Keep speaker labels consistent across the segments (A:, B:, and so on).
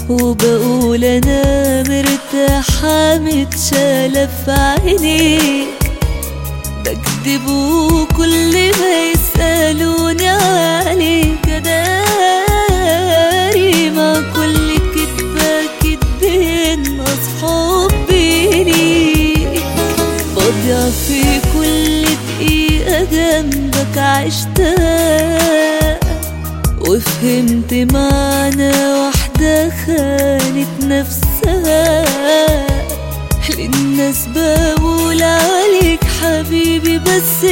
A: وبقول انا مرتاحة متشالة في عينيك بكدب وكل ما يسألوني عليك داري مع كل كدبة كدبين أصحاب بيني بضيع في كل دقيقة جنبك عشتها وفهمت معنى واحدة خانت نفسها للناس بقول عليك حبيبي بس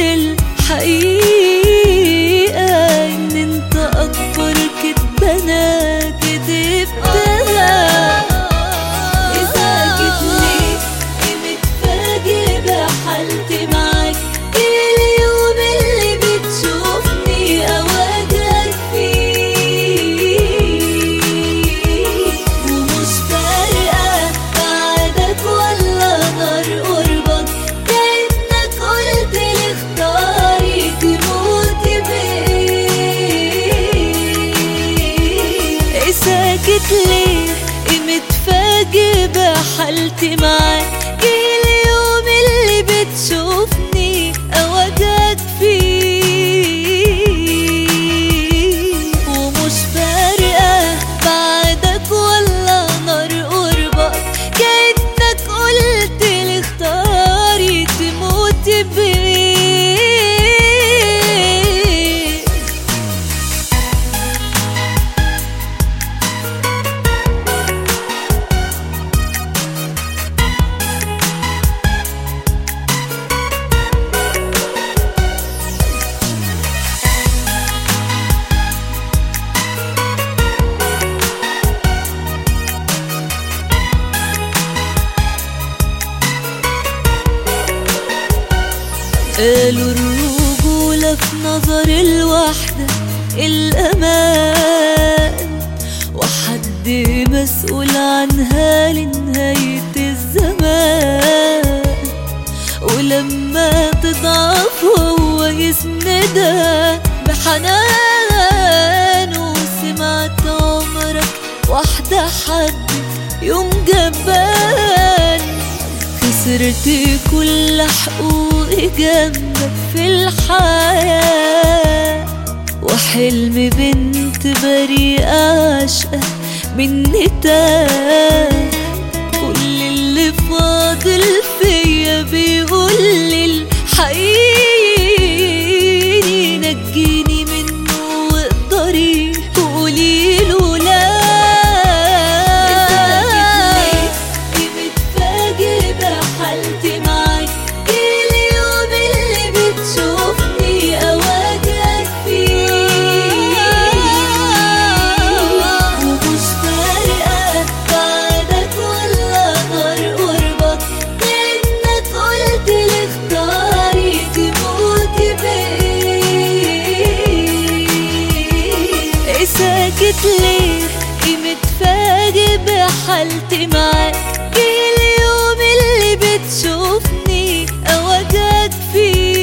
A: الحقيقة ان انت اكبر كدبة انا كدبتها إذا جيت لي متفاجئ بحالتي معاك اليوم اللي بتشوفني أواجهك فيه ومش فارقة بعدك ولا نار قربك كأنك قلت لي اختاري تموتي بيه ساكت ليه متفاجئ بحالتي معاك جه اليوم اللي بتشوفني أواجهك فيه ومش فارقة بعدك ولا نار قربك كأنك قلت لي اختاري تموتي بيه قالوا الرجولة في نظر الوحدة الأمان وحد مسؤول عنها لنهاية الزمان ولما تضعف هو يسندها بحنان وسمعت عمرك واحدة حد يوم جبان خسرت كل حقوقي جنبك في الحياة وحلم بنت بريئة عشقة مني تاه كل اللي فاضل فيا بيقول لي الحقيقي نجيني منه واقدري قولي له لا متفاجئ بحالتي معاك اليوم اللي بتشوفني أواجهك فيه ومش فارقة بعدك ولا نار قربك كأنك قلت لي اختاري تموتي بيه ساكت ليه متفاجئ بحالتي معاك جه اليوم اللي بتشوفني أواجهك فيه